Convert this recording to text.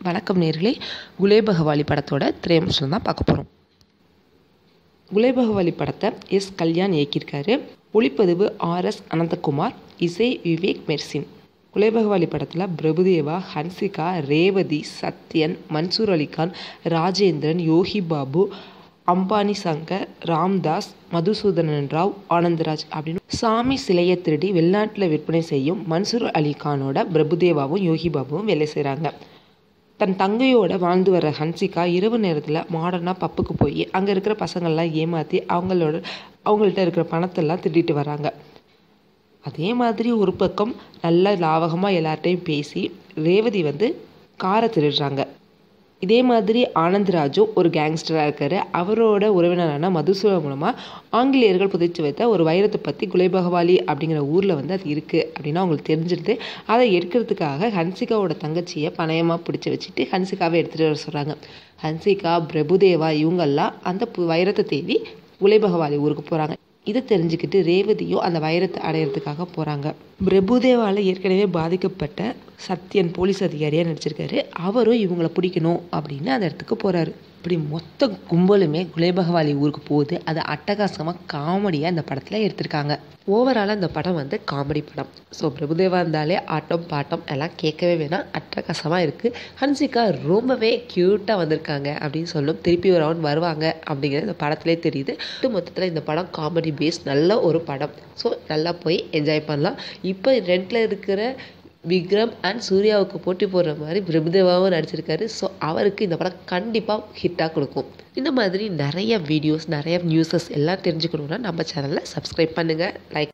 வணக்கம் நேர்களே குலேபகவாலி படத்தோட திரையம்சம் தான் பார்க்க போகிறோம் குலேபகவாலி படத்தை எஸ் கல்யாண் இயக்கியிருக்காரு ஒளிப்பதிவு ஆர்எஸ் அனந்தகுமார் இசை விவேக் மெர்சின் குலேபகவாலி படத்தில் பிரபுதேவா ஹன்சிகா ரேவதி சத்யன் மன்சூர் அலிகான் ராஜேந்திரன் யோகி பாபு அம்பானி சங்கர் ராம்தாஸ் மதுசூதனன் ராவ் ஆனந்தராஜ் அப்படின்னு சாமி சிலையை திருடி வெளிநாட்டில் விற்பனை செய்யும் மன்சூர் அலிகானோட பிரபுதேவாவும் யோகி பாபுவும் வேலை செய்கிறாங்க தன் தங்கையோட வாழ்ந்து வர ஹன்சிகா இரவு நேரத்தில் மாடர்னாக பப்புக்கு போய் அங்கே இருக்கிற பசங்கள்லாம் ஏமாற்றி அவங்களோட அவங்கள்ட்ட இருக்கிற பணத்தெல்லாம் திருடிட்டு வராங்க அதே மாதிரி ஒரு பக்கம் நல்ல லாவகமாக எல்லார்ட்டையும் பேசி ரேவதி வந்து காரை திருடுறாங்க இதே மாதிரி ஆனந்த்ராஜும் ஒரு கேங்ஸ்டராக இருக்கார் அவரோட உறவினரான மதுசூதன் மூலமாக ஆங்கிலேயர்கள் புதைச்சி வைத்த ஒரு வைரத்தை பற்றி குலைபகவாலி அப்படிங்கிற ஊரில் வந்து அது இருக்குது அப்படின்னு அவங்களுக்கு தெரிஞ்சிருது அதை எடுக்கிறதுக்காக ஹன்சிகாவோட தங்கச்சியை பணயமாக பிடிச்சி வச்சுட்டு ஹன்சிகாவை எடுத்துகிட்டு வர சொல்கிறாங்க ஹன்சிகா பிரபுதேவா இவங்கெல்லாம் அந்த பு- வைரத்தை தேடி குலைபகவாலி ஊருக்கு போகிறாங்க இதை தெரிஞ்சுக்கிட்டு ரேவதியும் அந்த வைரத்தை அடையிறதுக்காக போகிறாங்க பிரபுதேவால் ஏற்கனவே பாதிக்கப்பட்ட சத்யன் போலீஸ் அதிகாரியாக நடிச்சிருக்காரு அவரும் இவங்கள பிடிக்கணும் அப்படின்னு அந்த இடத்துக்கு போகிறாரு இப்படி மொத்த கும்பலுமே குலேபகவாலி ஊருக்கு போகுது அது அட்டகாசமாக காமெடியாக இந்த படத்தில் எடுத்திருக்காங்க ஓவராலாக இந்த படம் வந்து காமெடி படம் ஸோ பிரபுதேவா இருந்தாலே ஆட்டம் பாட்டம் எல்லாம் கேட்கவே வேணாம் அட்டகாசமாக இருக்குது ஹன்சிகா ரொம்பவே க்யூட்டாக வந்திருக்காங்க அப்படின்னு சொல்லும் திருப்பி ஒரு ரவுண்ட் வருவாங்க அப்படிங்கிறது இந்த படத்திலே தெரியுது ஒட்டு மொத்தத்தில் இந்த படம் காமெடி பேஸ் நல்ல ஒரு படம் ஸோ நல்லா போய் என்ஜாய் பண்ணலாம் இப்போ ரெண்டில் இருக்கிற விக்ரம் அண்ட் சூர்யாவுக்கு போட்டி போடுற மாதிரி பிரபுதேவாவும் நடிச்சிருக்காரு ஸோ அவருக்கு இந்த படம் கண்டிப்பாக ஹிட்டாக கொடுக்கும் இந்த மாதிரி நிறைய வீடியோஸ் நிறைய நியூஸஸ் எல்லாம் தெரிஞ்சுக்கணுன்னா நம்ம சேனலை சப்ஸ்கிரைப் பண்ணுங்கள் லைக்